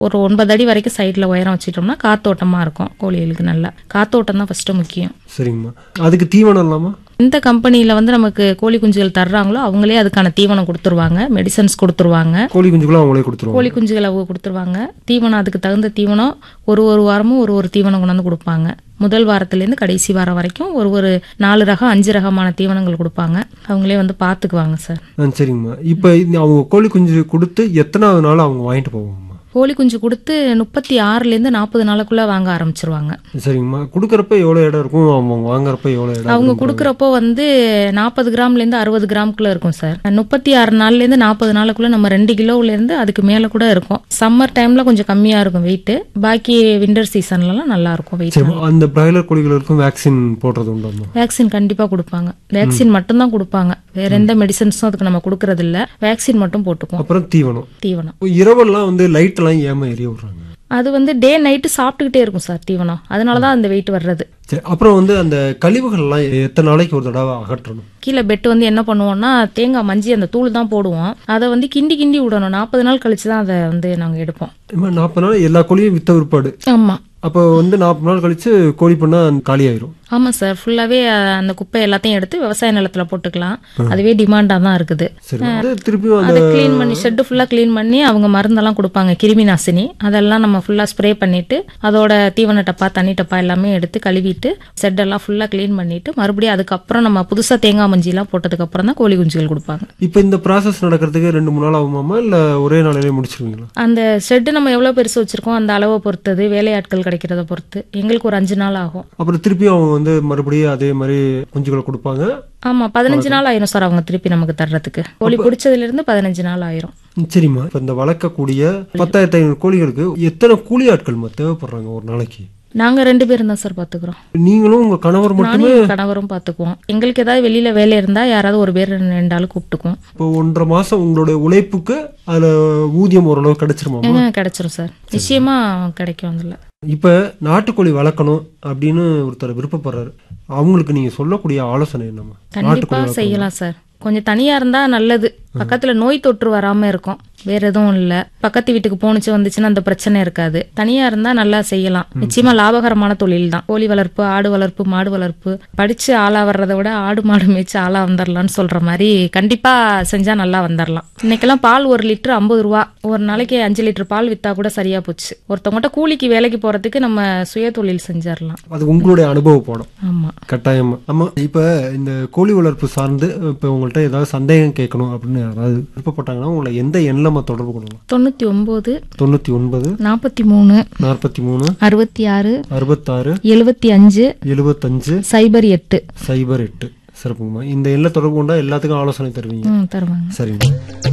ஒரு ஒன்பது அடி வரைக்கும் சைடில் உயரம் வச்சிட்டோம்னா காத்தோட்டமாக இருக்கும் கோழிகளுக்கு நல்லா காத்தோட்டம் தான் ஃபஸ்ட்டு முக்கியம் சரிங்கம்மா அதுக்கு தீவனம் இல்லாமா எந்த கம்பெனியில் வந்து நமக்கு கோழி குஞ்சுகள் தர்றாங்களோ அவங்களே அதுக்கான தீவனம் கொடுத்துருவாங்க மெடிசன்ஸ் கொடுத்துருவாங்க கோழி குஞ்சுகளும் அவங்களே கொடுத்துருவாங்க கோழி குஞ்சுகள் அவங்க கொடுத்துருவாங்க தீவனம் அதுக்கு தகுந்த தீவனம் ஒரு ஒரு வாரமும் ஒரு ஒரு தீவனம் கொண்டாந்து கொடுப்பாங்க முதல் வாரத்துலேருந்து கடைசி வாரம் வரைக்கும் ஒரு ஒரு நாலு ரகம் அஞ்சு ரகமான தீவனங்கள் கொடுப்பாங்க அவங்களே வந்து பார்த்துக்குவாங்க சார் ஆ சரிங்கம்மா இப்போ அவங்க கோழி குஞ்சு கொடுத்து எத்தனாவது நாள் அவங்க வாங்கிட்டு போவாங்கம்மா கோழி குஞ்சு கொடுத்து முப்பத்தி ஆறுலேருந்து நாற்பது நாளுக்குள்ளே வாங்க ஆரம்பிச்சிருவாங்க சரிங்கம்மா கொடுக்குறப்ப எவ்வளோ இடம் இருக்கும் அவங்க வாங்குறப்ப எவ்வளோ இடம் அவங்க கொடுக்குறப்போ வந்து நாற்பது கிராம்லேருந்து அறுபது கிராம்குள்ளே இருக்கும் சார் முப்பத்தி ஆறு நாள்லேருந்து நாற்பது நாளுக்குள்ளே நம்ம ரெண்டு கிலோவுலேருந்து அதுக்கு மேலே கூட இருக்கும் சம்மர் டைமில் கொஞ்சம் கம்மியாக இருக்கும் வெயிட்டு பாக்கி விண்டர் சீசன்லலாம் நல்லா இருக்கும் வெயிட் சரி அந்த பிராய்லர் கோழிகளுக்கும் வேக்சின் போடுறது உண்டாம்மா வேக்சின் கண்டிப்பாக கொடுப்பாங்க வேக்சின் மட்டும்தான் கொடுப்பாங்க வேற எந்த மெடிசன்ஸும் அதுக்கு நம்ம கொடுக்கறது இல்ல வேக்சின் மட்டும் போட்டுக்குவோம் அப்புறம் தீவனம் தீவனம் இரவெல்லாம் வந்து லைட் எல்லாம் ஏமா எரிய விடுறாங்க அது வந்து டே நைட்டு சாப்பிட்டுக்கிட்டே இருக்கும் சார் தீவனம் அதனால தான் அந்த வெயிட் வர்றது சரி அப்புறம் வந்து அந்த கழிவுகள்லாம் எத்தனை நாளைக்கு ஒரு தடவை அகற்றணும் கீழே பெட் வந்து என்ன பண்ணுவோம்னா தேங்காய் மஞ்சி அந்த தூள் தான் போடுவோம் அதை வந்து கிண்டி கிண்டி விடணும் நாற்பது நாள் கழிச்சு தான் அதை வந்து நாங்கள் எடுப்போம் இம்மா நாற்பது நாள் எல்லா கோழியும் வித்த விற்பாடு ஆமா அப்போ வந்து நாற்பது நாள் கழிச்சு கோழி பண்ணா காலி ஆயிரும் ஆமாம் சார் ஃபுல்லாகவே அந்த குப்பை எல்லாத்தையும் எடுத்து விவசாய நிலத்தில் போட்டுக்கலாம் அதுவே டிமாண்டாக தான் இருக்குது சரி வந்து திருப்பியும் அந்த அதை க்ளீன் பண்ணி ஷெட்டு ஃபுல்லாக க்ளீன் பண்ணி அவங்க மருந்தெல்லாம் கொடுப்பாங்க கிருமி நாசினி அதெல்லாம் நம்ம ஃபுல்லாக ஸ்ப்ரே பண்ணிட்டு அதோட தீவன டப்பா தண்ணி டப்பா எல்லாமே எடுத்து கழுவிட்டு ஷெட்டெல்லாம் ஃபுல்லாக க்ளீன் பண்ணிட்டு மறுபடியும் அதுக்கப்புறம் நம்ம புதுசாக தேங்காய் மஞ்சிலாம் போட்டதுக்கப்புறம் தான் கோழி குஞ்சுகள் கொடுப்பாங்க இப்போ இந்த ப்ராசஸ் நடக்கிறதுக்கு ரெண்டு மூணு நாள் ஆகுமாமா இல்ல ஒரே நாளிலே முடிச்சிருவீங்களா அந்த ஷெட்டு நம்ம எவ்வளோ பெருசு வச்சிருக்கோம் அந்த அளவை பொறுத்தது வேலையாட்கள் கிடைக்கிறத பொறுத்து எங்களுக்கு ஒரு அஞ்சு நாள் ஆகும் அப்புறம் திருப்பியும் அவங்க வந்து மறுபடியும் அதே மாதிரி குஞ்சுகளை கொடுப்பாங்க ஆமா பதினஞ்சு நாள் ஆயிரும் சார் அவங்க திருப்பி நமக்கு தர்றதுக்கு கோழி பிடிச்சதுல இருந்து பதினஞ்சு நாள் ஆயிரும் ம், சரிம்மா இப்போ இந்த வளர்க்கக்கூடிய பத்தாயிரத்தி ஐநூறு கோழிகளுக்கு எத்தனை கூலி ஆட்கள் தேவைப்படுறாங்க ஒரு நாளைக்கு நாங்க ரெண்டு பேரும் தான் சார் பாத்துக்கிறோம் நீங்களும் உங்க கணவர் மட்டும் நானும் என் கணவரும் பாத்துக்குவோம் எங்களுக்கு ஏதாவது வெளியில வேலை இருந்தா யாராவது ஒரு பேர் ரெண்டு ஆளு கூப்பிட்டுக்குவோம் இப்போ ஒன்றரை மாசம் உங்களோட உழைப்புக்கு அதுல ஊதியம் ஓரளவு கிடைச்சிருமா ஏங்க கிடைச்சிரும் சார் நிச்சயமா கிடைக்கும் அதுல இப்ப நாட்டுக்கோழி வளர்க்கணும் அப்படின்னு ஒருத்தர் விருப்பப்படுறாரு அவங்களுக்கு நீங்க சொல்லக்கூடிய ஆலோசனை என்னம்மா கண்டிப்பா செய்யலாம் சார் கொஞ்சம் தனியா இருந்தா நல்லது பக்கத்துல நோய் தொற்று வராம இருக்கும் வேற எதுவும் இல்ல பக்கத்து வீட்டுக்கு போணுச்சு வந்துச்சுன்னா அந்த பிரச்சனை இருக்காது தனியா இருந்தா நல்லா செய்யலாம் நிச்சயமா லாபகரமான தொழில் தான் கோழி வளர்ப்பு ஆடு வளர்ப்பு மாடு வளர்ப்பு படிச்சு ஆளா வர்றதை விட ஆடு மாடு மேய்ச்சு ஆளா வந்துடலாம்னு சொல்ற மாதிரி கண்டிப்பா செஞ்சா நல்லா வந்துடலாம் இன்னைக்கெல்லாம் பால் ஒரு லிட்டர் ஐம்பது ரூபா ஒரு நாளைக்கு அஞ்சு லிட்டர் பால் வித்தா கூட சரியா போச்சு ஒருத்தவங்ககிட்ட கூலிக்கு வேலைக்கு போறதுக்கு நம்ம சுய தொழில் செஞ்சிடலாம் அது உங்களுடைய அனுபவ பாடம் ஆமா கட்டாயமா ஆமா இப்ப இந்த கோழி வளர்ப்பு சார்ந்து இப்ப உங்கள்ட்ட ஏதாவது சந்தேகம் கேட்கணும் அப்படின்னு யாராவது விருப்பப்பட்டாங்கன்னா உங்களை எந்த எண்ணில் தொடர்பு கொள்ளலாம் தொண்ணூத்தி ஒன்பது தொண்ணூத்தி ஒன்பது நாற்பத்தி மூணு நாற்பத்தி மூணு அறுபத்தி ஆறு அறுபத்தாறு எழுபத்தி அஞ்சு எழுபத்தஞ்சு சைபர் எட்டு சைபர் எட்டு சிறப்புங்கம்மா இந்த எண்ணில் தொடர்பு கொண்டா எல்லாத்துக்கும் ஆலோசனை தருவீங்க ம் தருவாங்க சரிங்க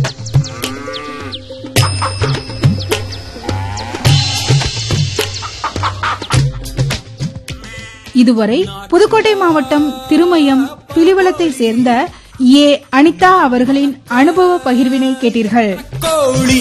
இதுவரை புதுக்கோட்டை மாவட்டம் திருமயம் பிலிவலத்தை சேர்ந்த ஏ அனிதா அவர்களின் அனுபவ பகிர்வினை கேட்டீர்கள்